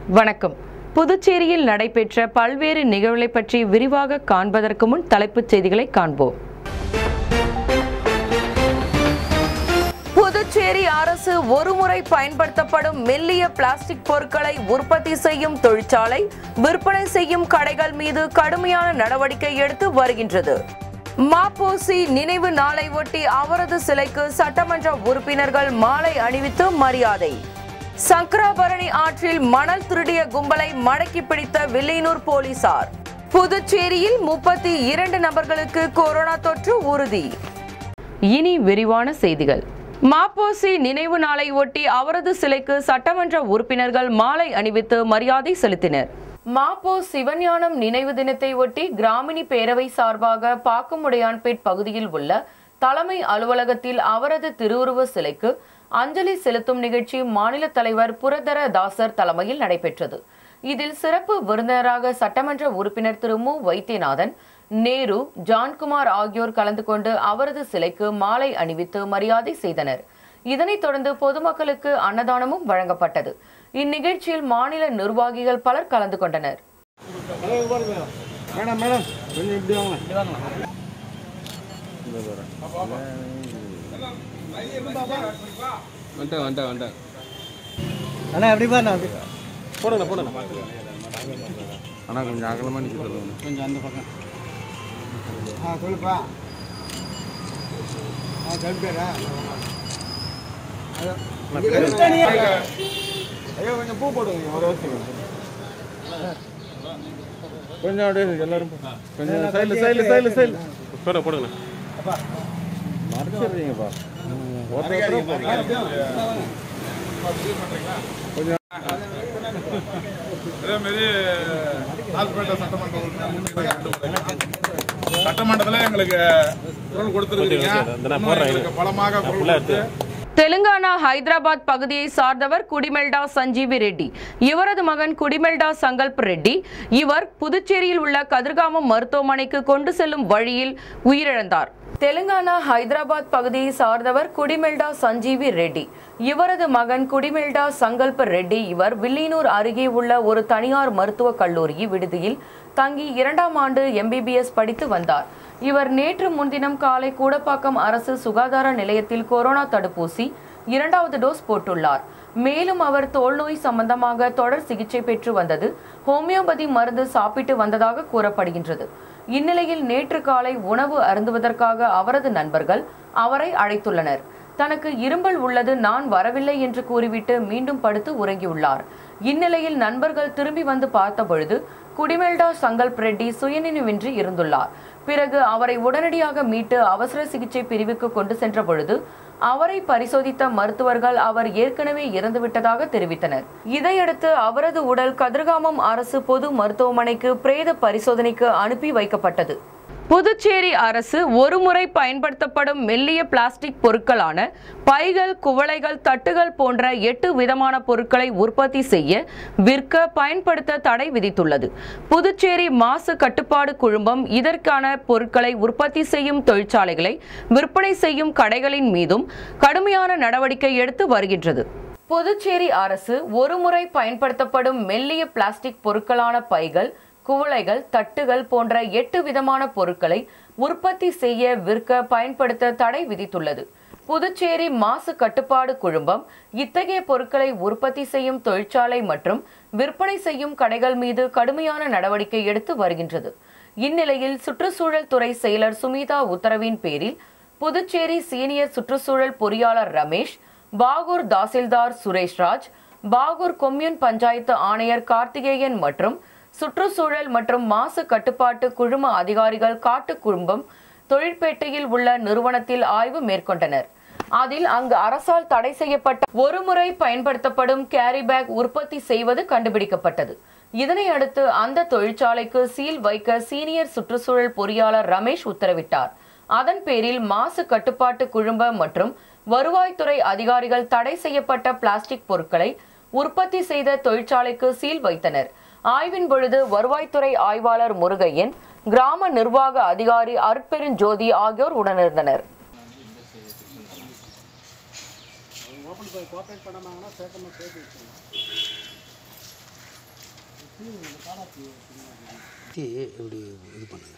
வணக்கம் புதுச்சேரியில் நடைபெற்ற பல்வேறு நிகழ்வுகளை பற்றி விரிவாக காண்பதற்கு முன் தலைப்புச் செய்திகளை காண்போம் புதுச்சேரி அரசு ஒருமுறை பயன்படுத்தப்படும் மெல்லிய பிளாஸ்டிக் பொருட்களை உற்பத்தி செய்யும் தொழிற்சாலை விற்பனை செய்யும் கடைகள் மீது கடுமையான நடவடிக்கை எடுத்து வருகின்றது மாப்போசி நினைவு நாளை ஒட்டி அவரது சிலைக்கு சட்டமன்ற உறுப்பினர்கள் மாலை அணிவித்து மரியாதை சங்கராபரணி ஆற்றில் மணல் திருடிய கும்பலை மடக்கி பிடித்த வில்லியனூர் போலீசார் புதுச்சேரியில் முப்பத்தி இரண்டு நபர்களுக்கு கொரோனா தொற்று உறுதி இனி விரிவான செய்திகள் மாப்போசி நினைவு நாளை ஒட்டி அவரது சிலைக்கு சட்டமன்ற உறுப்பினர்கள் மாலை அணிவித்து மரியாதை செலுத்தினர் மாப்போ சிவஞானம் நினைவு தினத்தை ஒட்டி கிராமினி பேரவை சார்பாக பாக்குமுடையான்பேட் பகுதியில் உள்ள தலைமை அலுவலகத்தில் அவரது திருவுருவ சிலைக்கு அஞ்சலி செலுத்தும் நிகழ்ச்சி மாநில தலைவர் புரதர தாசர் தலைமையில் நடைபெற்றது இதில் சிறப்பு விருந்தினராக சட்டமன்ற உறுப்பினர் திரு மு வைத்தியநாதன் நேரு ஜான்குமார் ஆகியோர் கலந்து கொண்டு அவரது சிலைக்கு மாலை அணிவித்து மரியாதை செய்தனர் இதனைத் தொடர்ந்து பொதுமக்களுக்கு அன்னதானமும் வழங்கப்பட்டது இந்நிகழ்ச்சியில் மாநில நிர்வாகிகள் பலர் கலந்து கொண்டனர் மேடம் மேடம் கொஞ்சம் இப்படி வாங்க வந்துட்டேன் வந்துட்டேன் வந்துட்டேன் அண்ணா எப்படி பாருண்ணா அப்படி போடுங்க போடுங்க அண்ணா கொஞ்சம் அகலமாக நிற்க சொல்லுங்க கொஞ்சம் அந்த பக்கம் ஆ சொல்லுப்பா ஆ கல்பேரா ஐயோ கொஞ்சம் பூ போடுங்க ஒரு வருஷம் கொஞ்சம் அப்படியே எல்லாரும் போ. கொஞ்சம் சைடில் சைடில் சைடில் சைடில் போடுங்க போடுங்க மறைச்சிடுறீங்கப்பா ஒருத்தர் ஒருத்தர் கொஞ்சம் அதே மாதிரி லால்பேட்டை சட்டமன்ற உறுப்பினர் சட்டமன்றத்தில் எங்களுக்கு குரல் கொடுத்துருக்கீங்க இந்த நான் இன்னும் போடுறேன். எங்களுக்கு பலமாக குரல் கொடுத்து தெலுங்கானா ஹைதராபாத் பகுதியை சார்ந்தவர் குடிமெல்டா சஞ்சீவி ரெட்டி இவரது மகன் குடிமெல்டா சங்கல்ப் ரெட்டி இவர் புதுச்சேரியில் உள்ள கதிர்காமம் மருத்துவமனைக்கு கொண்டு செல்லும் வழியில் உயிரிழந்தார் தெலுங்கானா ஹைதராபாத் பகுதியை சார்ந்தவர் குடிமெல்டா சஞ்சீவி ரெட்டி இவரது மகன் குடிமெல்டா சங்கல்ப ரெட்டி இவர் வில்லியனூர் அருகே உள்ள ஒரு தனியார் மருத்துவக் கல்லூரி விடுதியில் தங்கி இரண்டாம் ஆண்டு எம்பிபிஎஸ் படித்து வந்தார் இவர் நேற்று முன்தினம் காலை கூடப்பாக்கம் அரசு சுகாதார நிலையத்தில் கொரோனா தடுப்பூசி இரண்டாவது டோஸ் போட்டுள்ளார் மேலும் அவர் தோல்நோய் சம்பந்தமாக தொடர் சிகிச்சை பெற்று வந்தது ஹோமியோபதி மருந்து சாப்பிட்டு வந்ததாக கூறப்படுகின்றது இந்நிலையில் நேற்று காலை உணவு அருந்துவதற்காக அவரது நண்பர்கள் அவரை அழைத்துள்ளனர் தனக்கு இரும்பல் உள்ளது நான் வரவில்லை என்று கூறிவிட்டு மீண்டும் படுத்து உறங்கியுள்ளார் இந்நிலையில் நண்பர்கள் திரும்பி வந்து பார்த்தபொழுது குடிமெல்டா சங்கல்ப் ரெட்டி சுயநினைவின்றி இருந்துள்ளார் பிறகு அவரை உடனடியாக மீட்டு அவசர சிகிச்சை பிரிவுக்கு கொண்டு சென்ற பொழுது அவரை பரிசோதித்த மருத்துவர்கள் அவர் ஏற்கனவே இறந்துவிட்டதாக தெரிவித்தனர் இதையடுத்து அவரது உடல் கதிர்காமம் அரசு பொது மருத்துவமனைக்கு பிரேத பரிசோதனைக்கு அனுப்பி வைக்கப்பட்டது புதுச்சேரி அரசு ஒருமுறை பயன்படுத்தப்படும் மெல்லிய பிளாஸ்டிக் பொருட்களான பைகள் குவளைகள் தட்டுகள் போன்ற எட்டு விதமான பொருட்களை உற்பத்தி செய்ய விற்க பயன்படுத்த தடை விதித்துள்ளது புதுச்சேரி மாசு கட்டுப்பாடு குழுமம் இதற்கான பொருட்களை உற்பத்தி செய்யும் தொழிற்சாலைகளை விற்பனை செய்யும் கடைகளின் மீதும் கடுமையான நடவடிக்கை எடுத்து வருகின்றது புதுச்சேரி அரசு ஒருமுறை பயன்படுத்தப்படும் மெல்லிய பிளாஸ்டிக் பொருட்களான பைகள் குவளைகள் தட்டுகள் போன்ற எட்டு விதமான பொருட்களை உற்பத்தி செய்ய விற்க பயன்படுத்த தடை விதித்துள்ளது புதுச்சேரி மாசு கட்டுப்பாடு குழுமம் இத்தகைய பொருட்களை உற்பத்தி செய்யும் தொழிற்சாலை மற்றும் விற்பனை செய்யும் கடைகள் மீது கடுமையான நடவடிக்கை எடுத்து வருகின்றது இந்நிலையில் சுற்றுச்சூழல் துறை செயலர் சுமிதா உத்தரவின் பேரில் புதுச்சேரி சீனியர் சுற்றுச்சூழல் பொறியாளர் ரமேஷ் பாகூர் தாசில்தார் சுரேஷ்ராஜ் பாகூர் கொம்யூன் பஞ்சாயத்து ஆணையர் கார்த்திகேயன் மற்றும் சுற்றுச்சூழல் மற்றும் மாசு கட்டுப்பாட்டு குழும அதிகாரிகள் காட்டு குடும்பம் தொழிற்பேட்டையில் உள்ள நிறுவனத்தில் ஆய்வு மேற்கொண்டனர் அதில் அங்கு அரசால் தடை செய்யப்பட்ட ஒருமுறை பயன்படுத்தப்படும் கேரி பேக் உற்பத்தி செய்வது கண்டுபிடிக்கப்பட்டது இதனை அடுத்து அந்த தொழிற்சாலைக்கு சீல் வைக்க சீனியர் சுற்றுச்சூழல் பொறியாளர் ரமேஷ் உத்தரவிட்டார் அதன் பேரில் மாசு கட்டுப்பாட்டு குழும மற்றும் வருவாய்த்துறை அதிகாரிகள் தடை செய்யப்பட்ட பிளாஸ்டிக் பொருட்களை உற்பத்தி செய்த தொழிற்சாலைக்கு சீல் வைத்தனர் ஆய்வின் பொழுது வருவாய்த்துறை ஆய்வாளர் முருகையன் கிராம நிர்வாக அதிகாரி அருட்பெருஞ்சோதி ஆகியோர் உடனிருந்தனர் சுற்றி இப்படி இது பண்ணுங்க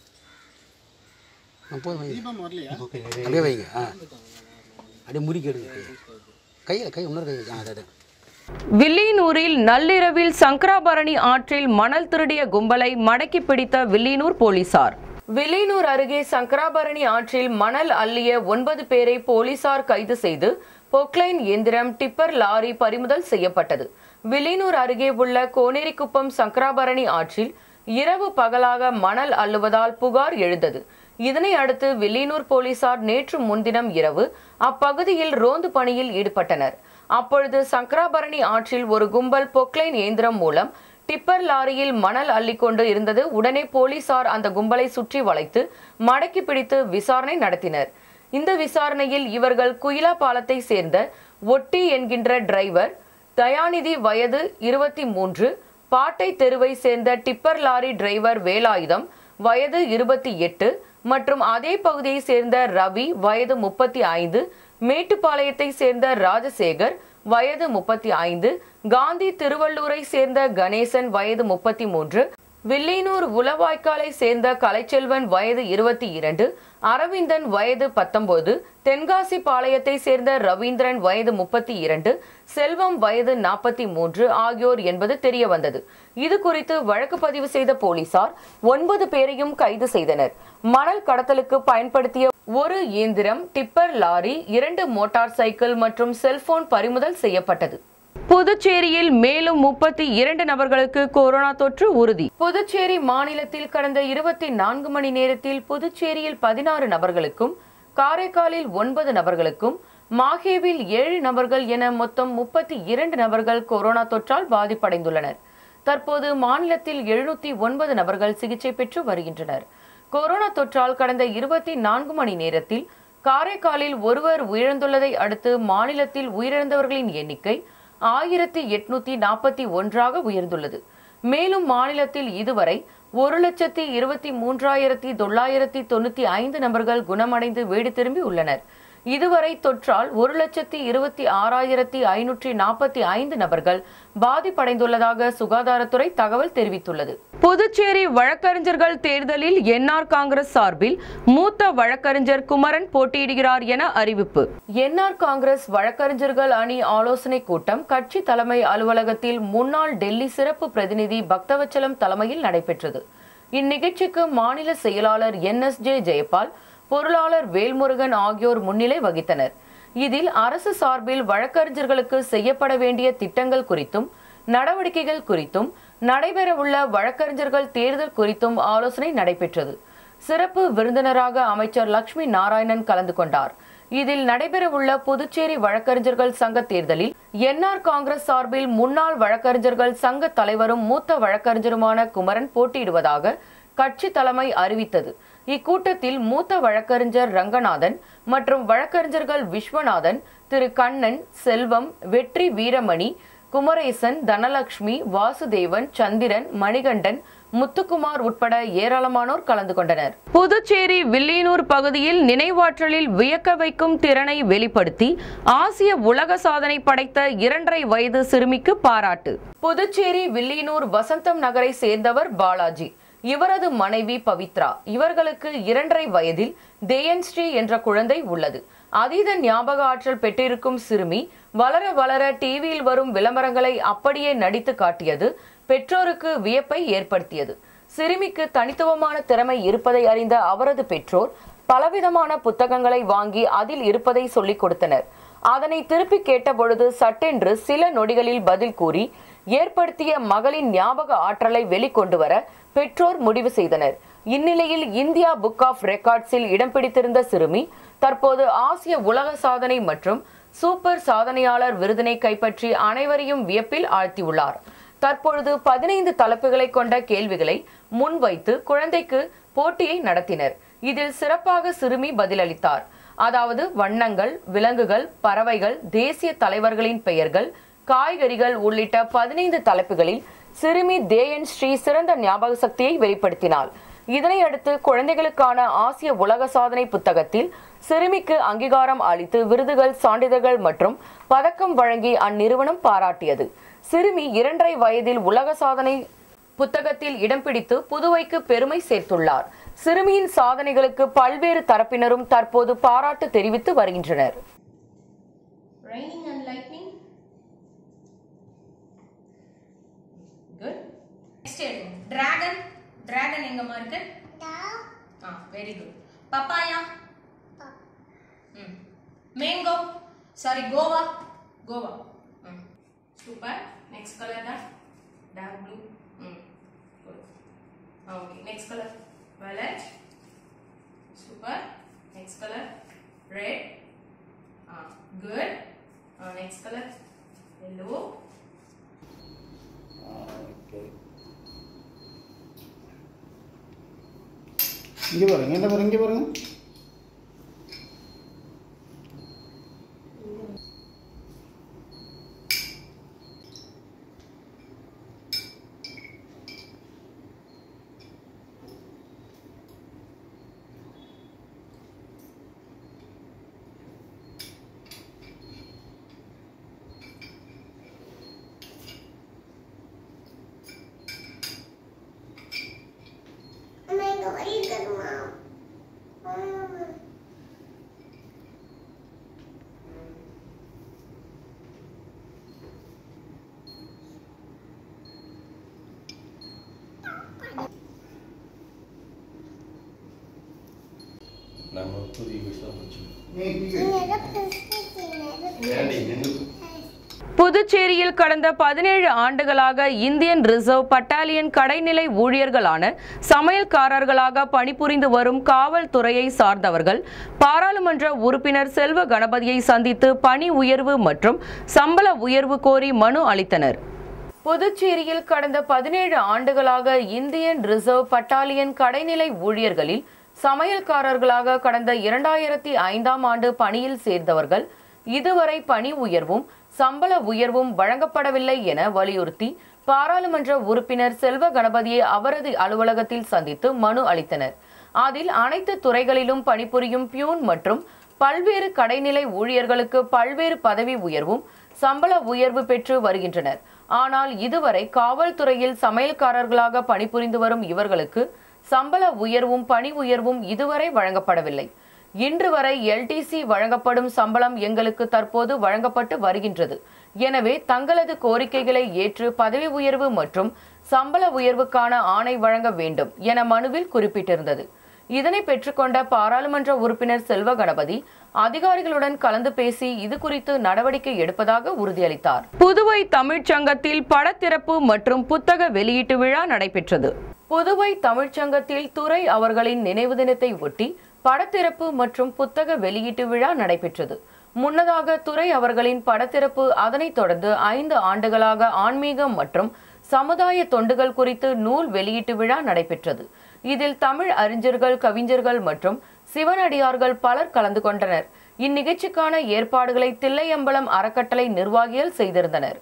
ஆ, போதும் வைங்க. தீபம் வரலையா அப்படியே வைங்க ஆ அப்படியே முறுக்கி எடுங்க கையில் கை இன்னொரு கை ஆ அதான் வில்லியனூரில் நள்ளிரவில் சங்கராபரணி ஆற்றில் மணல் திருடிய கும்பலை மடக்கி பிடித்த வில்லியனூர் போலீசார் வில்லியனூர் அருகே சங்கராபரணி ஆற்றில் மணல் அள்ளிய ஒன்பது பேரை போலீசார் கைது செய்து பொக்லைன் இயந்திரம் டிப்பர் லாரி பறிமுதல் செய்யப்பட்டது வில்லியனூர் அருகே உள்ள கோனேரிக்குப்பம் சங்கராபரணி ஆற்றில் இரவு பகலாக மணல் அள்ளுவதால் புகார் எழுந்தது இதனை அடுத்து வில்லியனூர் போலீசார் நேற்று முன்தினம் இரவு அப்பகுதியில் ரோந்து பணியில் ஈடுபட்டனர் அப்பொழுது சங்கராபரணி ஆற்றில் ஒரு கும்பல் பொக்லைன் இயந்திரம் மூலம் டிப்பர் லாரியில் மணல் அள்ளிக்கொண்டு இருந்தது உடனே போலீசார் அந்த கும்பலை சுற்றி வளைத்து மடக்கி பிடித்து விசாரணை நடத்தினர் இந்த விசாரணையில் இவர்கள் குயிலா பாலத்தை சேர்ந்த ஒட்டி என்கின்ற டிரைவர் தயாநிதி வயது இருபத்தி மூன்று பாட்டை தெருவை சேர்ந்த டிப்பர் லாரி டிரைவர் வேலாயுதம் வயது இருபத்தி எட்டு மற்றும் அதே பகுதியை சேர்ந்த ரவி வயது முப்பத்தி ஐந்து மேட்டுப்பாளையத்தை சேர்ந்த ராஜசேகர் வயது முப்பத்தி ஐந்து காந்தி திருவள்ளூரை சேர்ந்த கணேசன் வயது முப்பத்தி மூன்று வில்லியனூர் உளவாய்க்காலை சேர்ந்த கலைச்செல்வன் வயது இருபத்தி இரண்டு அரவிந்தன் வயது பத்தொன்பது தென்காசி பாளையத்தை சேர்ந்த ரவீந்திரன் வயது முப்பத்தி இரண்டு செல்வம் வயது நாற்பத்தி மூன்று ஆகியோர் என்பது தெரிய வந்தது இது குறித்து வழக்கு பதிவு செய்த போலீசார் ஒன்பது பேரையும் கைது செய்தனர் மணல் கடத்தலுக்கு பயன்படுத்திய ஒரு இயந்திரம் டிப்பர் லாரி இரண்டு மோட்டார் சைக்கிள் மற்றும் செல்போன் பறிமுதல் செய்யப்பட்டது புதுச்சேரியில் மேலும் முப்பத்தி இரண்டு நபர்களுக்கு கொரோனா தொற்று உறுதி புதுச்சேரி மாநிலத்தில் கடந்த இருபத்தி நான்கு மணி நேரத்தில் புதுச்சேரியில் பதினாறு நபர்களுக்கும் காரைக்காலில் ஒன்பது நபர்களுக்கும் மாஹேவில் ஏழு நபர்கள் என மொத்தம் முப்பத்தி இரண்டு நபர்கள் கொரோனா தொற்றால் பாதிப்படைந்துள்ளனர் தற்போது மாநிலத்தில் எழுநூத்தி ஒன்பது நபர்கள் சிகிச்சை பெற்று வருகின்றனர் கொரோனா தொற்றால் கடந்த இருபத்தி நான்கு மணி நேரத்தில் காரைக்காலில் ஒருவர் உயிரிழந்துள்ளதை அடுத்து மாநிலத்தில் உயிரிழந்தவர்களின் எண்ணிக்கை ஆயிரத்தி எட்நூத்தி நாற்பத்தி ஒன்றாக உயர்ந்துள்ளது மேலும் மாநிலத்தில் இதுவரை ஒரு லட்சத்தி இருபத்தி மூன்றாயிரத்தி தொள்ளாயிரத்தி தொண்ணூத்தி ஐந்து நபர்கள் குணமடைந்து வீடு திரும்பி உள்ளனர் இதுவரை தொற்றால் ஒரு லட்சத்தி இருபத்தி ஆறாயிரத்தி ஐநூற்றி நாற்பத்தி ஐந்து நபர்கள் பாதிப்படைந்துள்ளதாக சுகாதாரத்துறை தகவல் தெரிவித்துள்ளது புதுச்சேரி வழக்கறிஞர்கள் தேர்தலில் என்ஆர் காங்கிரஸ் சார்பில் மூத்த வழக்கறிஞர் குமரன் போட்டியிடுகிறார் என அறிவிப்பு என்ஆர் காங்கிரஸ் வழக்கறிஞர்கள் அணி ஆலோசனை கூட்டம் கட்சி தலைமை அலுவலகத்தில் முன்னாள் டெல்லி சிறப்பு பிரதிநிதி பக்தவச்சலம் தலைமையில் நடைபெற்றது இந்நிகழ்ச்சிக்கு மாநில செயலாளர் என் எஸ் ஜே ஜெயபால் பொருளாளர் வேல்முருகன் ஆகியோர் முன்னிலை வகித்தனர் இதில் அரசு சார்பில் வழக்கறிஞர்களுக்கு செய்யப்பட வேண்டிய திட்டங்கள் குறித்தும் நடவடிக்கைகள் குறித்தும் நடைபெறவுள்ள வழக்கறிஞர்கள் தேர்தல் குறித்தும் ஆலோசனை நடைபெற்றது சிறப்பு விருந்தினராக அமைச்சர் லட்சுமி நாராயணன் கலந்து கொண்டார் இதில் நடைபெறவுள்ள புதுச்சேரி வழக்கறிஞர்கள் சங்க தேர்தலில் என்ஆர் காங்கிரஸ் சார்பில் முன்னாள் வழக்கறிஞர்கள் சங்க தலைவரும் மூத்த வழக்கறிஞருமான குமரன் போட்டியிடுவதாக கட்சி தலைமை அறிவித்தது இக்கூட்டத்தில் மூத்த வழக்கறிஞர் ரங்கநாதன் மற்றும் வழக்கறிஞர்கள் விஸ்வநாதன் திரு கண்ணன் செல்வம் வெற்றி வீரமணி குமரேசன் தனலட்சுமி வாசுதேவன் சந்திரன் மணிகண்டன் முத்துக்குமார் உட்பட ஏராளமானோர் கலந்து கொண்டனர் புதுச்சேரி வில்லியனூர் பகுதியில் நினைவாற்றலில் வியக்க வைக்கும் திறனை வெளிப்படுத்தி ஆசிய உலக சாதனை படைத்த இரண்டரை வயது சிறுமிக்கு பாராட்டு புதுச்சேரி வில்லியனூர் வசந்தம் நகரை சேர்ந்தவர் பாலாஜி இவரது மனைவி பவித்ரா இவர்களுக்கு இரண்டரை வயதில் தேயன்ஸ்ரீ என்ற குழந்தை உள்ளது அதீத ஞாபக ஆற்றல் பெற்றிருக்கும் சிறுமி வளர வளர டிவியில் வரும் விளம்பரங்களை அப்படியே நடித்து காட்டியது பெற்றோருக்கு வியப்பை ஏற்படுத்தியது சிறுமிக்கு தனித்துவமான திறமை இருப்பதை அறிந்த அவரது பெற்றோர் பலவிதமான புத்தகங்களை வாங்கி அதில் இருப்பதை சொல்லிக் கொடுத்தனர் அதனை திருப்பி கேட்டபொழுது சட்டென்று சில நொடிகளில் பதில் கூறி ஏற்படுத்திய மகளின் ஞாபக ஆற்றலை வெளிக்கொண்டு வர பெற்றோர் முடிவு செய்தனர் இந்நிலையில் இந்தியா புக் ஆஃப் ரெக்கார்ட்ஸில் இடம் பிடித்திருந்த சிறுமி தற்போது ஆசிய உலக சாதனை மற்றும் சூப்பர் சாதனையாளர் விருதினை கைப்பற்றி அனைவரையும் வியப்பில் ஆழ்த்தியுள்ளார் தற்பொழுது பதினைந்து தலைப்புகளை கொண்ட கேள்விகளை முன்வைத்து குழந்தைக்கு போட்டியை நடத்தினர் இதில் சிறப்பாக சிறுமி பதிலளித்தார் அதாவது வண்ணங்கள் விலங்குகள் பறவைகள் தேசிய தலைவர்களின் பெயர்கள் காய்கறிகள் உள்ளிட்ட பதினைந்து தலைப்புகளில் சிறுமி தேயன் ஸ்ரீ சிறந்த ஞாபக சக்தியை வெளிப்படுத்தினாள் இதனை அடுத்து குழந்தைகளுக்கான ஆசிய உலக சாதனை புத்தகத்தில் சிறுமிக்கு அங்கீகாரம் அளித்து விருதுகள் சான்றிதழ்கள் மற்றும் பதக்கம் வழங்கி அந்நிறுவனம் பாராட்டியது சிறுமி இரண்டரை வயதில் உலக சாதனை புத்தகத்தில் இடம் பிடித்து புதுவைக்கு பெருமை சேர்த்துள்ளார் சிறுமியின் சாதனைகளுக்கு பல்வேறு தரப்பினரும் தற்போது பாராட்டு தெரிவித்து வருகின்றனர் Raining and lightning. Good. Next எடுங்க. Dragon. Dragon எங்கம்மா இருக்கு? ஆ, very good. Papaya. ம். Mango. Sorry, Goa. Goa. ம். Super. Next color that. Dark blue. ம். Good. Ah, Okay. Next color. Violet. Super. Next color. Red. Ah, good. Uh, next color. Yellow. இங்கே பாருங்க என்ன பாருங்க இங்கே பாருங்க நம்ம புதிய விஷயம் வச்சு புதுச்சேரியில் கடந்த பதினேழு ஆண்டுகளாக இந்தியன் ரிசர்வ் பட்டாலியன் கடைநிலை ஊழியர்களான சமையல்காரர்களாக பணிபுரிந்து வரும் காவல்துறையை சார்ந்தவர்கள் பாராளுமன்ற உறுப்பினர் செல்வ கணபதியை சந்தித்து பணி உயர்வு மற்றும் சம்பள உயர்வு கோரி மனு அளித்தனர் புதுச்சேரியில் கடந்த பதினேழு ஆண்டுகளாக இந்தியன் ரிசர்வ் பட்டாலியன் கடைநிலை ஊழியர்களில் சமையல்காரர்களாக கடந்த இரண்டாயிரத்தி ஐந்தாம் ஆண்டு பணியில் சேர்ந்தவர்கள் இதுவரை பணி உயர்வும் சம்பள உயர்வும் வழங்கப்படவில்லை என வலியுறுத்தி பாராளுமன்ற உறுப்பினர் செல்வ கணபதியை அவரது அலுவலகத்தில் சந்தித்து மனு அளித்தனர் அதில் அனைத்து துறைகளிலும் பணிபுரியும் பியூன் மற்றும் பல்வேறு கடைநிலை ஊழியர்களுக்கு பல்வேறு பதவி உயர்வும் சம்பள உயர்வு பெற்று வருகின்றனர் ஆனால் இதுவரை காவல்துறையில் சமையல்காரர்களாக பணிபுரிந்து வரும் இவர்களுக்கு சம்பள உயர்வும் பணி உயர்வும் இதுவரை வழங்கப்படவில்லை இன்று வரை எல்டிசி வழங்கப்படும் சம்பளம் எங்களுக்கு தற்போது வழங்கப்பட்டு வருகின்றது எனவே தங்களது கோரிக்கைகளை ஏற்று பதவி உயர்வு மற்றும் சம்பள உயர்வுக்கான ஆணை வழங்க வேண்டும் என மனுவில் குறிப்பிட்டிருந்தது இதனை பெற்றுக்கொண்ட பாராளுமன்ற உறுப்பினர் செல்வ கணபதி அதிகாரிகளுடன் கலந்து பேசி இது குறித்து நடவடிக்கை எடுப்பதாக உறுதியளித்தார் புதுவை தமிழ்ச்சங்கத்தில் படத்திறப்பு மற்றும் புத்தக வெளியீட்டு விழா நடைபெற்றது புதுவை தமிழ்ச்சங்கத்தில் துரை அவர்களின் நினைவு தினத்தை ஒட்டி படத்திறப்பு மற்றும் புத்தக வெளியீட்டு விழா நடைபெற்றது முன்னதாக துரை அவர்களின் படத்திறப்பு அதனைத் தொடர்ந்து ஐந்து ஆண்டுகளாக ஆன்மீகம் மற்றும் சமுதாய தொண்டுகள் குறித்து நூல் வெளியீட்டு விழா நடைபெற்றது இதில் தமிழ் அறிஞர்கள் கவிஞர்கள் மற்றும் சிவனடியார்கள் பலர் கலந்து கொண்டனர் இந்நிகழ்ச்சிக்கான ஏற்பாடுகளை தில்லையம்பலம் அறக்கட்டளை நிர்வாகிகள் செய்திருந்தனர்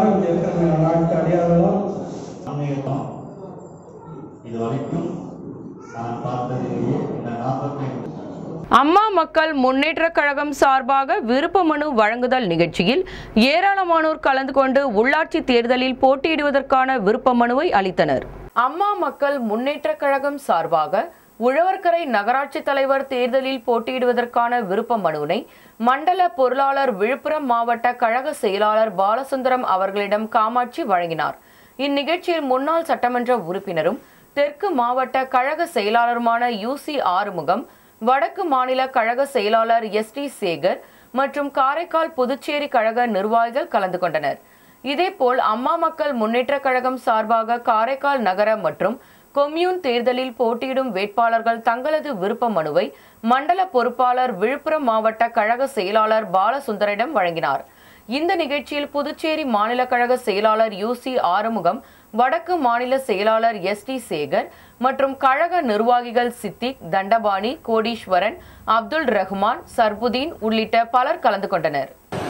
இது வரைக்கும் நான் பார்த்ததிலேயே இந்த நாற்பத்தி அம்மா மக்கள் முன்னேற்றக் கழகம் சார்பாக விருப்ப மனு வழங்குதல் நிகழ்ச்சியில் ஏராளமானோர் கலந்து கொண்டு உள்ளாட்சி தேர்தலில் போட்டியிடுவதற்கான விருப்ப மனுவை அளித்தனர் அம்மா மக்கள் முன்னேற்றக் கழகம் சார்பாக உழவர்கரை நகராட்சி தலைவர் தேர்தலில் போட்டியிடுவதற்கான விருப்ப மனுவினை மண்டல பொருளாளர் விழுப்புரம் மாவட்ட கழக செயலாளர் பாலசுந்தரம் அவர்களிடம் காமாட்சி வழங்கினார் இந்நிகழ்ச்சியில் முன்னாள் சட்டமன்ற உறுப்பினரும் தெற்கு மாவட்ட கழக செயலாளருமான யூசி ஆறுமுகம் வடக்கு மாநில கழக செயலாளர் எஸ் டி சேகர் மற்றும் காரைக்கால் புதுச்சேரி கழக நிர்வாகிகள் கலந்து கொண்டனர் இதேபோல் அம்மா மக்கள் முன்னேற்றக் கழகம் சார்பாக காரைக்கால் நகர மற்றும் கொம்யூன் தேர்தலில் போட்டியிடும் வேட்பாளர்கள் தங்களது விருப்ப மனுவை மண்டல பொறுப்பாளர் விழுப்புரம் மாவட்ட கழக செயலாளர் பாலசுந்தரிடம் வழங்கினார் இந்த நிகழ்ச்சியில் புதுச்சேரி மாநில கழக செயலாளர் யூசி ஆறுமுகம் வடக்கு மாநில செயலாளர் எஸ் டி சேகர் மற்றும் கழக நிர்வாகிகள் சித்திக் தண்டபாணி கோடீஸ்வரன் அப்துல் ரஹ்மான் சர்புதீன் உள்ளிட்ட பலர் கலந்து கொண்டனர்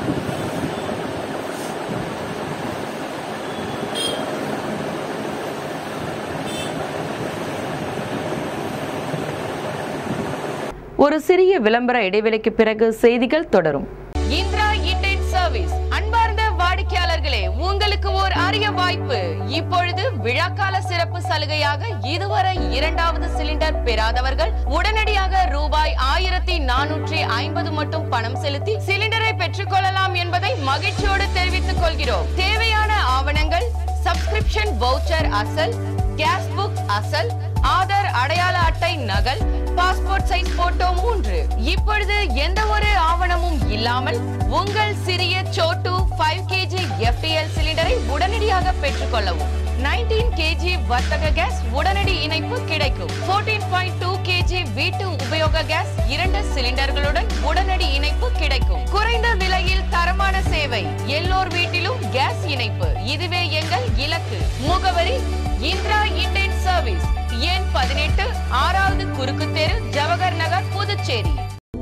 ஒரு சிறிய விளம்பர இடைவெளிக்கு பிறகு செய்திகள் தொடரும் இந்திரா இண்டேன் சர்வீஸ் அன்பார்ந்த வாடிக்கையாளர்களே உங்களுக்கு ஒரு அரிய வாய்ப்பு இப்பொழுது விழாக்கால சிறப்பு சலுகையாக இதுவரை இரண்டாவது சிலிண்டர் பெறாதவர்கள் உடனடியாக ரூபாய் ஆயிரத்தி நானூற்றி ஐம்பது மட்டும் பணம் செலுத்தி சிலிண்டரை பெற்றுக் கொள்ளலாம் என்பதை மகிழ்ச்சியோடு தெரிவித்துக் கொள்கிறோம் தேவையான ஆவணங்கள் சப்ஸ்கிரிப்ஷன் வவுச்சர் அசல் கேஸ் புக் அசல் ஆதார் அடையாள அட்டை நகல் பாஸ்போர்ட் சைஸ் போட்டோ மூன்று இப்பொழுது எந்த ஒரு ஆவணமும் இல்லாமல் உங்கள் சிறிய சோட்டு ஃபைவ் கேஜி எஃப்டிஎல் சிலிண்டரை உடனடியாக பெற்றுக்கொள்ளவும் 19 கேஜி வர்த்தக கேஸ் உடனடி இணைப்பு கிடைக்கும் 14.2 பாயிண்ட் டூ கேஜி வீட்டு உபயோக கேஸ் இரண்டு சிலிண்டர்களுடன் உடனடி இணைப்பு கிடைக்கும் குறைந்த விலையில் தரமான சேவை எல்லோர் வீட்டிலும் கேஸ் இணைப்பு இதுவே எங்கள் இலக்கு முகவரி இந்திரா இண்டேன் சர்வீஸ் எண் பதினெட்டு ஆறாவது குறுக்கு தெரு ஜவஹர் நகர் புதுச்சேரி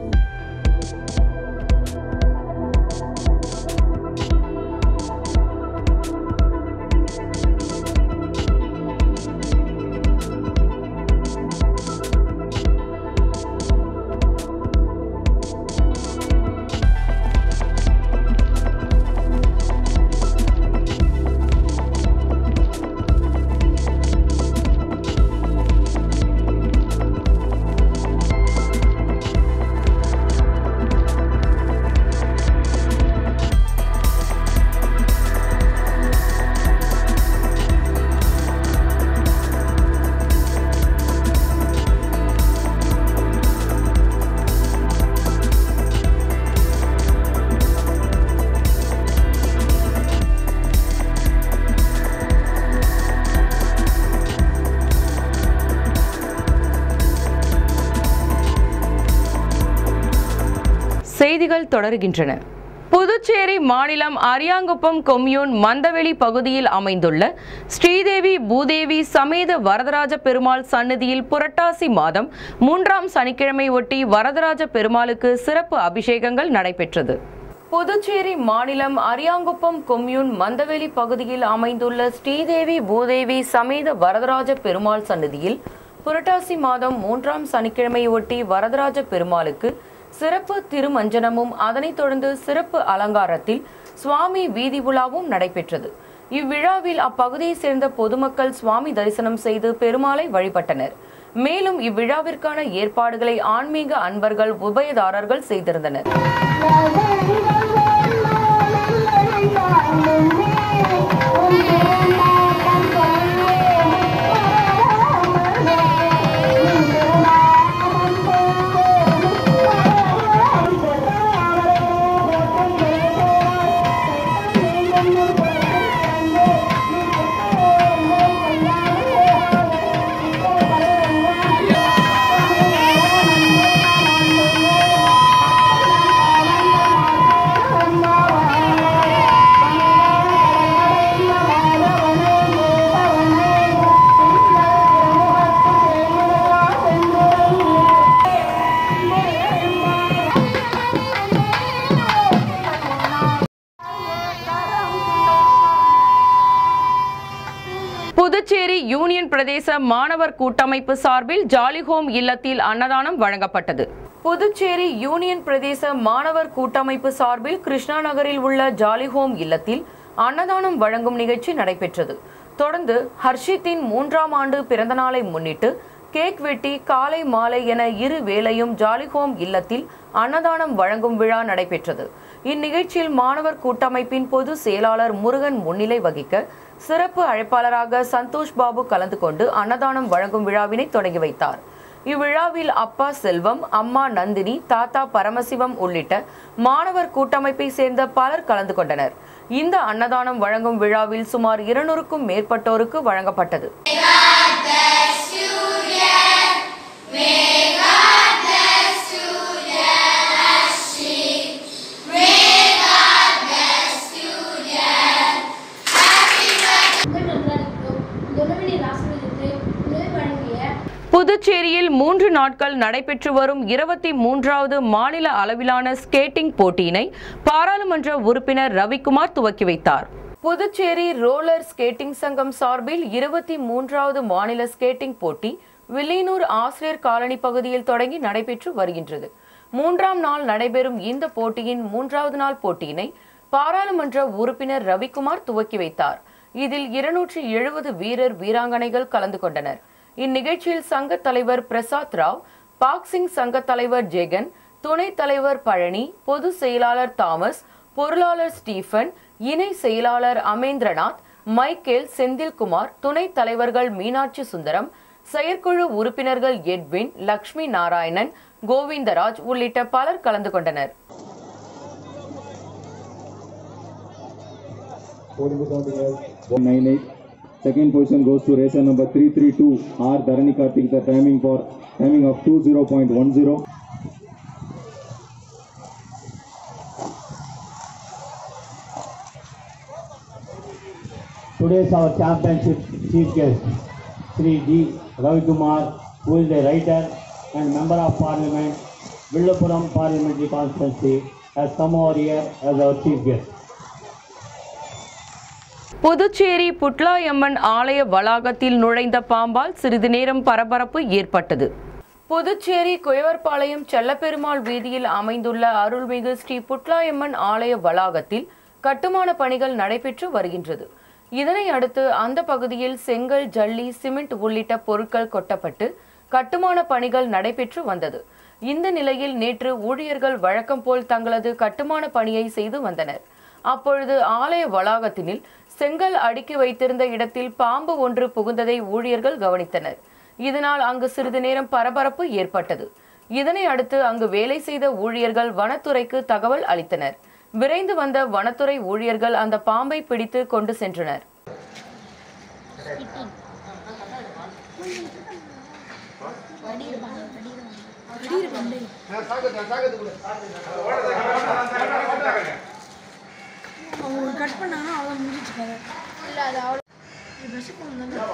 செய்திகள் தொடர்கின்றன புதுச்சேரி மாநிலம் அரியாங்குப்பம் கொம்யூன் மந்தவெளி பகுதியில் அமைந்துள்ள ஸ்ரீதேவி பூதேவி சமேத வரதராஜ பெருமாள் சன்னதியில் புரட்டாசி மாதம் மூன்றாம் சனிக்கிழமை ஒட்டி வரதராஜ பெருமாளுக்கு சிறப்பு அபிஷேகங்கள் நடைபெற்றது புதுச்சேரி மாநிலம் அரியாங்குப்பம் கொம்யூன் மந்தவெளி பகுதியில் அமைந்துள்ள ஸ்ரீதேவி பூதேவி சமேத வரதராஜ பெருமாள் சன்னதியில் புரட்டாசி மாதம் மூன்றாம் சனிக்கிழமை ஒட்டி வரதராஜ பெருமாளுக்கு சிறப்பு திருமஞ்சனமும் அதனைத் தொடர்ந்து சிறப்பு அலங்காரத்தில் சுவாமி வீதி உலாவும் நடைபெற்றது இவ்விழாவில் அப்பகுதியைச் சேர்ந்த பொதுமக்கள் சுவாமி தரிசனம் செய்து பெருமாளை வழிபட்டனர் மேலும் இவ்விழாவிற்கான ஏற்பாடுகளை ஆன்மீக அன்பர்கள் உபயதாரர்கள் செய்திருந்தனர் புதுச்சேரி யூனியன் பிரதேச மாணவர் கூட்டமைப்பு சார்பில் ஜாலிஹோம் இல்லத்தில் அன்னதானம் வழங்கப்பட்டது புதுச்சேரி யூனியன் பிரதேச மாணவர் கூட்டமைப்பு சார்பில் கிருஷ்ணா நகரில் உள்ள ஜாலிஹோம் இல்லத்தில் அன்னதானம் வழங்கும் நிகழ்ச்சி நடைபெற்றது தொடர்ந்து ஹர்ஷித்தின் மூன்றாம் ஆண்டு பிறந்தநாளை முன்னிட்டு கேக் வெட்டி காலை மாலை என இரு வேளையும் ஜாலிஹோம் இல்லத்தில் அன்னதானம் வழங்கும் விழா நடைபெற்றது இந்நிகழ்ச்சியில் மாணவர் கூட்டமைப்பின் பொது செயலாளர் முருகன் முன்னிலை வகிக்க சிறப்பு அழைப்பாளராக சந்தோஷ் பாபு கலந்து கொண்டு அன்னதானம் வழங்கும் விழாவினை தொடங்கி வைத்தார் இவ்விழாவில் அப்பா செல்வம் அம்மா நந்தினி தாத்தா பரமசிவம் உள்ளிட்ட மாணவர் கூட்டமைப்பை சேர்ந்த பலர் கலந்து கொண்டனர் இந்த அன்னதானம் வழங்கும் விழாவில் சுமார் இருநூறுக்கும் மேற்பட்டோருக்கு வழங்கப்பட்டது புதுச்சேரியில் மூன்று நாட்கள் நடைபெற்று வரும் இருபத்தி மூன்றாவது மாநில அளவிலான ஸ்கேட்டிங் போட்டியினை பாராளுமன்ற உறுப்பினர் ரவிக்குமார் துவக்கி வைத்தார் புதுச்சேரி ரோலர் ஸ்கேட்டிங் சங்கம் சார்பில் இருபத்தி மூன்றாவது மாநில ஸ்கேட்டிங் போட்டி வில்லியனூர் ஆசிரியர் காலனி பகுதியில் தொடங்கி நடைபெற்று வருகின்றது மூன்றாம் நாள் நடைபெறும் இந்த போட்டியின் மூன்றாவது நாள் போட்டியினை பாராளுமன்ற உறுப்பினர் ரவிக்குமார் துவக்கி வைத்தார் இதில் இருநூற்றி எழுபது வீரர் வீராங்கனைகள் கலந்து கொண்டனர் இந்நிகழ்ச்சியில் சங்க தலைவர் பிரசாத் ராவ் பாக்ஸிங் சங்க தலைவர் ஜெகன் துணைத் தலைவர் பழனி பொதுச் செயலாளர் தாமஸ் பொருளாளர் ஸ்டீஃபன் இணை செயலாளர் அமேந்திரநாத் மைக்கேல் செந்தில்குமார் துணைத் தலைவர்கள் மீனாட்சி சுந்தரம் செயற்குழு உறுப்பினர்கள் எட்வின் லக்ஷ்மி நாராயணன் கோவிந்தராஜ் உள்ளிட்ட பலர் கலந்து கொண்டனர் Podium counting as 198. Second position goes to racer number 332 R Dharani Kartik the timing for timing of 20.10. Today's our championship chief guest, Sri D. Ravi Kumar, who is a writer and member of parliament, Villapuram parliamentary constituency, has come over here as our chief guest. Puducherry புட்லாயம்மன் ஆலய வளாகத்தில் நுழைந்த பாம்பால் சிறிது நேரம் பரபரப்பு ஏற்பட்டது புதுச்சேரி குயவர்பாளையம் செல்லப்பெருமாள் வீதியில் அமைந்துள்ள அருள்மிகு ஸ்ரீ புட்லாயம்மன் ஆலய வளாகத்தில் கட்டுமான பணிகள் நடைபெற்று வருகின்றது இதனை அடுத்து அந்த பகுதியில் செங்கல் ஜல்லி சிமெண்ட் உள்ளிட்ட பொருட்கள் கொட்டப்பட்டு கட்டுமான பணிகள் நடைபெற்று வந்தது இந்த நிலையில் நேற்று ஊழியர்கள் வழக்கம் போல் தங்களது கட்டுமான பணியை செய்து வந்தனர் அப்பொழுது ஆலய வளாகத்தினில் செங்கல் அடுக்கி வைத்திருந்த இடத்தில் பாம்பு ஒன்று புகுந்ததை ஊழியர்கள் கவனித்தனர் இதனால் அங்கு சிறிது நேரம் பரபரப்பு ஏற்பட்டது இதனை அடுத்து அங்கு வேலை செய்த ஊழியர்கள் வனத்துறைக்கு தகவல் அளித்தனர் விரைந்து வந்த வனத்துறை ஊழியர்கள் அந்த பாம்பை பிடித்து கொண்டு சென்றனர் அவங்க கட் பண்ணாங்கன்னா அவ்வளோ முடிஞ்சிச்சு கதை இல்லை அது அவ்வளோ விஷம்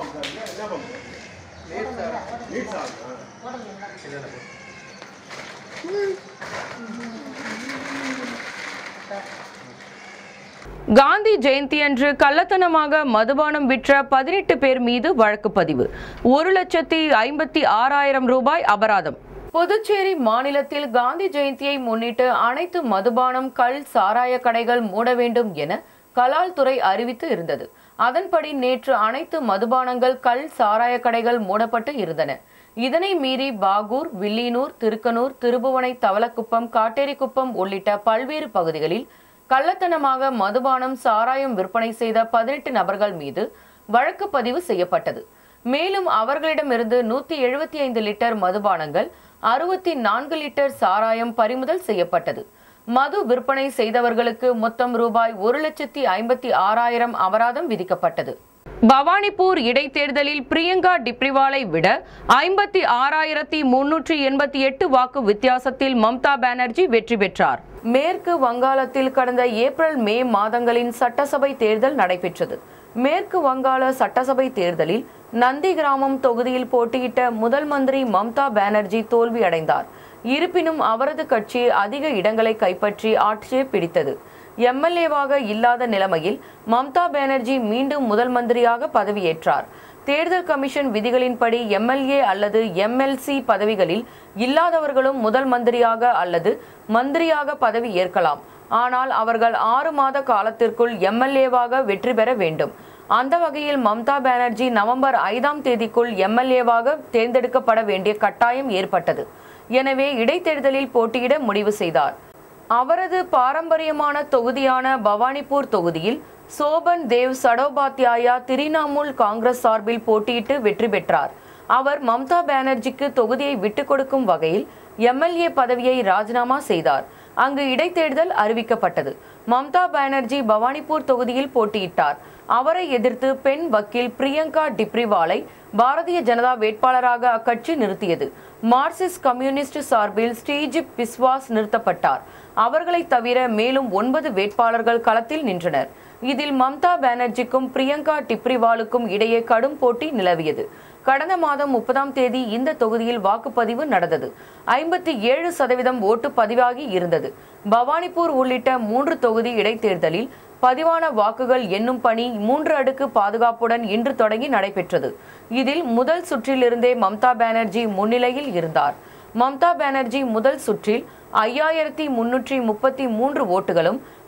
காந்தி ஜெயந்தி அன்று கள்ளத்தனமாக மதுபானம் விற்ற பதினெட்டு பேர் மீது வழக்கு பதிவு ஒரு லட்சத்தி ஐம்பத்தி ஆறாயிரம் ரூபாய் அபராதம் புதுச்சேரி மாநிலத்தில் காந்தி ஜெயந்தியை முன்னிட்டு அனைத்து மதுபானம் கள் சாராய கடைகள் மூட வேண்டும் என கலால் துறை அறிவித்து இருந்தது அதன்படி நேற்று அனைத்து மதுபானங்கள் கள் சாராய கடைகள் மூடப்பட்டு இருந்தன இதனை மீறி பாகூர் வில்லியனூர் திருக்கனூர் திருபுவனை தவளக்குப்பம் காட்டேரிக்குப்பம் உள்ளிட்ட பல்வேறு பகுதிகளில் கள்ளத்தனமாக மதுபானம் சாராயம் விற்பனை செய்த பதினெட்டு நபர்கள் மீது வழக்கு பதிவு செய்யப்பட்டது மேலும் அவர்களிடமிருந்து நூத்தி எழுபத்தி ஐந்து லிட்டர் மதுபானங்கள் அறுபத்தி நான்கு லிட்டர் சாராயம் பறிமுதல் செய்யப்பட்டது மது விற்பனை செய்தவர்களுக்கு மொத்தம் ரூபாய் ஒரு லட்சத்தி ஐம்பத்தி ஆறாயிரம் அபராதம் விதிக்கப்பட்டது பவானிப்பூர் இடைத்தேர்தலில் பிரியங்கா டிப்ரிவாலை விட ஐம்பத்தி ஆறாயிரத்தி முன்னூற்றி எண்பத்தி எட்டு வாக்கு வித்தியாசத்தில் மம்தா பானர்ஜி வெற்றி பெற்றார் மேற்கு வங்காளத்தில் கடந்த ஏப்ரல் மே மாதங்களின் சட்டசபை தேர்தல் நடைபெற்றது மேற்கு வங்காள சட்டசபை தேர்தலில் நந்தி கிராமம் தொகுதியில் போட்டியிட்ட முதல் மந்திரி மம்தா பானர்ஜி தோல்வி அடைந்தார் இருப்பினும் அவரது கட்சி அதிக இடங்களை கைப்பற்றி ஆட்சியை பிடித்தது எம்எல்ஏவாக இல்லாத நிலைமையில் மம்தா பானர்ஜி மீண்டும் முதல் மந்திரியாக பதவியேற்றார் தேர்தல் கமிஷன் விதிகளின்படி எம்எல்ஏ அல்லது எம்எல்சி பதவிகளில் இல்லாதவர்களும் முதல் மந்திரியாக அல்லது மந்திரியாக பதவி ஏற்கலாம் ஆனால் அவர்கள் ஆறு மாத காலத்திற்குள் எம்எல்ஏவாக வெற்றி பெற வேண்டும் அந்த வகையில் மம்தா பானர்ஜி நவம்பர் ஐந்தாம் தேதிக்குள் எம்எல்ஏவாக தேர்ந்தெடுக்கப்பட வேண்டிய கட்டாயம் ஏற்பட்டது எனவே இடைத்தேர்தலில் போட்டியிட முடிவு செய்தார் அவரது பாரம்பரியமான தொகுதியான பவானிப்பூர் தொகுதியில் சோபன் தேவ் சடோபாத்யாயா திரிணாமுல் காங்கிரஸ் சார்பில் போட்டியிட்டு வெற்றி பெற்றார் அவர் மம்தா பானர்ஜிக்கு தொகுதியை விட்டுக் கொடுக்கும் வகையில் எம்எல்ஏ பதவியை ராஜினாமா செய்தார் அங்கு இடைத்தேர்தல் அறிவிக்கப்பட்டது மம்தா பானர்ஜி பவானிப்பூர் தொகுதியில் போட்டியிட்டார் அவரை எதிர்த்து பெண் வக்கீல் பிரியங்கா டிப்ரிவாலை பாரதிய ஜனதா வேட்பாளராக அக்கட்சி நிறுத்தியது மார்க்சிஸ்ட் கம்யூனிஸ்ட் சார்பில் ஸ்ரீஜிப் பிஸ்வாஸ் நிறுத்தப்பட்டார் அவர்களை தவிர மேலும் ஒன்பது வேட்பாளர்கள் களத்தில் நின்றனர் இதில் மம்தா பானர்ஜிக்கும் பிரியங்கா டிப்ரிவாலுக்கும் இடையே கடும் போட்டி நிலவியது கடந்த மாதம் முப்பதாம் தேதி இந்த தொகுதியில் வாக்குப்பதிவு நடந்தது ஐம்பத்தி ஏழு சதவீதம் ஓட்டு பதிவாகி இருந்தது பவானிப்பூர் உள்ளிட்ட மூன்று தொகுதி இடைத்தேர்தலில் பதிவான வாக்குகள் எண்ணும் பணி மூன்று அடுக்கு பாதுகாப்புடன் இன்று தொடங்கி நடைபெற்றது இதில் முதல் சுற்றிலிருந்தே மம்தா பானர்ஜி முன்னிலையில் இருந்தார் மம்தா பானர்ஜி முதல் சுற்றில் ஐயாயிரத்தி முன்னூற்றி முப்பத்தி மூன்று ஓட்டுகளும்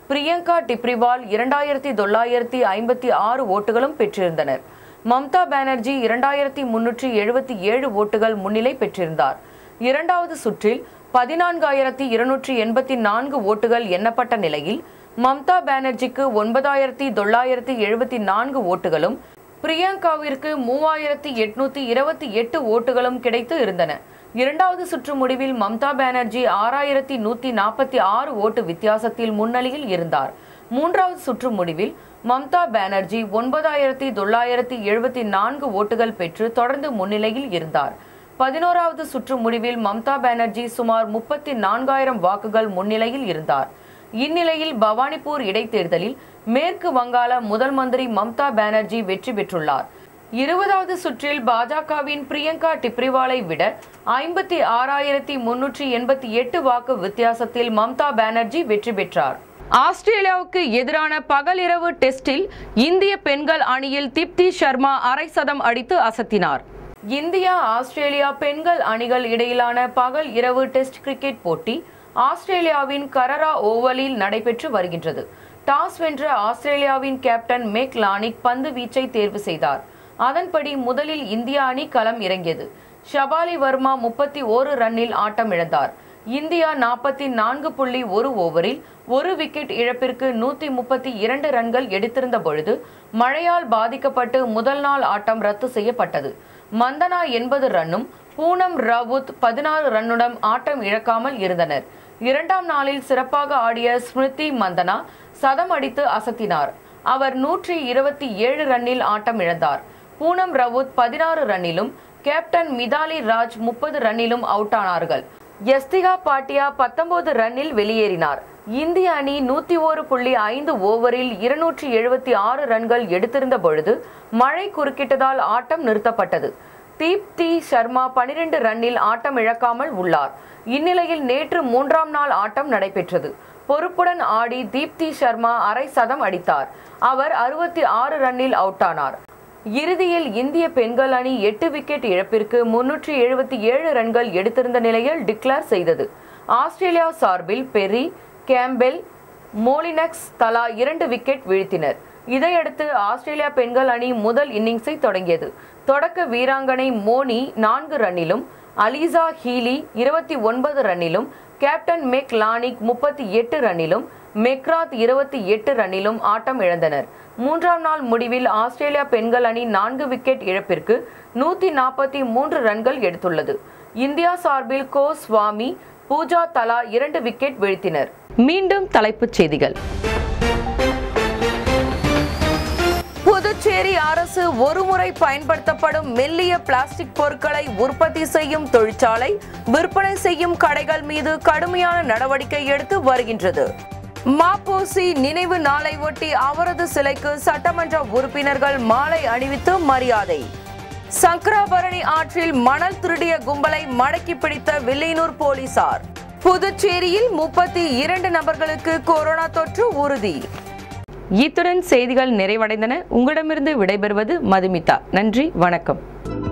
பிரியங்கா டிப்ரிவால் இரண்டாயிரத்தி தொள்ளாயிரத்தி ஐம்பத்தி ஆறு ஓட்டுகளும் பெற்றிருந்தனர் மம்தா பானர்ஜி இரண்டாயிரத்தி முன்னூற்றி எழுபத்தி ஏழு ஓட்டுகள் முன்னிலை பெற்றிருந்தார் இரண்டாவது சுற்றில் பதினான்காயிரத்தி இருநூற்றி எண்பத்தி நான்கு ஓட்டுகள் எண்ணப்பட்ட நிலையில் மம்தா பானர்ஜிக்கு ஒன்பதாயிரத்தி தொள்ளாயிரத்தி எழுபத்தி நான்கு ஓட்டுகளும் பிரியங்காவிற்கு மூவாயிரத்தி எட்நூத்தி இருபத்தி எட்டு ஓட்டுகளும் கிடைத்து இருந்தன இரண்டாவது சுற்று முடிவில் மம்தா பானர்ஜி ஆறாயிரத்தி நூத்தி நாற்பத்தி ஆறு ஓட்டு வித்தியாசத்தில் முன்னிலையில் இருந்தார் மூன்றாவது சுற்று முடிவில் மம்தா பானர்ஜி ஒன்பதாயிரத்தி தொள்ளாயிரத்தி எழுபத்தி நான்கு ஓட்டுகள் பெற்று தொடர்ந்து முன்னிலையில் இருந்தார் பதினோராவது சுற்று முடிவில் மம்தா பானர்ஜி சுமார் முப்பத்தி நான்காயிரம் வாக்குகள் முன்னிலையில் இருந்தார் இந்நிலையில் பவானிபூர் இடைத்தேர்தலில் மேற்கு வங்காள முதல் மந்திரி மம்தா பானர்ஜி வெற்றி பெற்றுள்ளார் இருபதாவது சுற்றில் பாஜகவின் பிரியங்கா டிப்ரிவாலை விட ஐம்பத்தி ஆறாயிரத்தி முன்னூற்றி எண்பத்தி எட்டு வாக்கு வித்தியாசத்தில் மம்தா பானர்ஜி வெற்றி பெற்றார் ஆஸ்திரேலியாவுக்கு எதிரான பகலிரவு டெஸ்டில் இந்திய பெண்கள் அணியில் திப்தி சர்மா அரை சதம் அடித்து அசத்தினார் இந்தியா ஆஸ்திரேலியா பெண்கள் அணிகள் இடையிலான பகல் இரவு டெஸ்ட் கிரிக்கெட் போட்டி ஆஸ்திரேலியாவின் கரரா ஓவலில் நடைபெற்று வருகின்றது டாஸ் வென்ற ஆஸ்திரேலியாவின் கேப்டன் மேக் லானிக் பந்து வீச்சை தேர்வு செய்தார் அதன்படி முதலில் இந்திய அணி களம் இறங்கியது ஷபாலி வர்மா முப்பத்தி ஓரு ரன்னில் ஆட்டம் இழந்தார் இந்தியா நாற்பத்தி நான்கு புள்ளி ஒரு ஓவரில் ஒரு விக்கெட் இழப்பிற்கு நூத்தி முப்பத்தி இரண்டு ரன்கள் எடுத்திருந்த பொழுது மழையால் பாதிக்கப்பட்டு முதல் நாள் ஆட்டம் ரத்து செய்யப்பட்டது மந்தனா எண்பது ரன்னும் பூனம் ராவுத் பதினாறு ரன்னுடன் ஆட்டம் இழக்காமல் இருந்தனர் இரண்டாம் நாளில் சிறப்பாக ஆடிய ஸ்மிருதி மந்தனா சதம் அடித்து அசத்தினார் அவர் நூற்றி இருபத்தி ஏழு ரன்னில் ஆட்டம் இழந்தார் பூனம் ரவுத் பதினாறு ரன்னிலும் கேப்டன் மிதாலி ராஜ் முப்பது ரன்னிலும் அவுட் ஆனார்கள் எஸ்திகா பாட்டியா பத்தொன்பது ரன்னில் வெளியேறினார் இந்திய அணி நூத்தி ஓரு புள்ளி ஐந்து ஓவரில் இருநூற்றி எழுபத்தி ஆறு ரன்கள் எடுத்திருந்த பொழுது மழை குறுக்கிட்டதால் ஆட்டம் நிறுத்தப்பட்டது தீப்தி சர்மா பனிரெண்டு ரன்னில் ஆட்டம் இழக்காமல் உள்ளார் இந்நிலையில் நேற்று மூன்றாம் நாள் ஆட்டம் நடைபெற்றது பொறுப்புடன் ஆடி தீப்தி சர்மா அரை சதம் அடித்தார் அவர் அறுபத்தி ஆறு ரன்னில் அவுட் ஆனார் இறுதியில் இந்திய பெண்கள் அணி எட்டு விக்கெட் இழப்பிற்கு முன்னூற்றி எழுபத்தி ஏழு ரன்கள் எடுத்திருந்த நிலையில் டிக்ளேர் செய்தது ஆஸ்திரேலியா சார்பில் பெரி கேம்பெல் மோலினக்ஸ் தலா இரண்டு விக்கெட் வீழ்த்தினர் இதையடுத்து ஆஸ்திரேலியா பெண்கள் அணி முதல் இன்னிங்ஸை தொடங்கியது தொடக்க வீராங்கனை மோனி நான்கு ரன்னிலும் அலிசா ஹீலி இருபத்தி ஒன்பது ரன்னிலும் கேப்டன் மெக் லானிக் முப்பத்தி எட்டு ரன்னிலும் மெக்ராத் இருபத்தி எட்டு ரன்னிலும் ஆட்டம் இழந்தனர் மூன்றாம் நாள் முடிவில் ஆஸ்திரேலியா பெண்கள் அணி நான்கு விக்கெட் இழப்பிற்கு நூத்தி நாற்பத்தி மூன்று ரன்கள் எடுத்துள்ளது இந்தியா சார்பில் கோ சுவாமி பூஜா தலா இரண்டு விக்கெட் வீழ்த்தினர் மீண்டும் தலைப்புச் செய்திகள் புதுச்சேரி அரசு ஒருமுறை பயன்படுத்தப்படும் மெல்லிய பிளாஸ்டிக் பொருட்களை உற்பத்தி செய்யும் தொழிற்சாலை விற்பனை செய்யும் கடைகள் மீது கடுமையான நடவடிக்கை எடுத்து வருகின்றது மாப்போசி நினைவு நாளை ஒட்டி அவரது சிலைக்கு சட்டமன்ற உறுப்பினர்கள் மாலை அணிவித்து மரியாதை சங்கராபரணி ஆற்றில் மணல் திருடிய கும்பலை மடக்கி பிடித்த வில்லியனூர் போலீசார் புதுச்சேரியில் முப்பத்தி இரண்டு நபர்களுக்கு கொரோனா தொற்று உறுதி இத்துடன் செய்திகள் நிறைவடைந்தன உங்களிடமிருந்து விடைபெறுவது மதுமிதா நன்றி வணக்கம்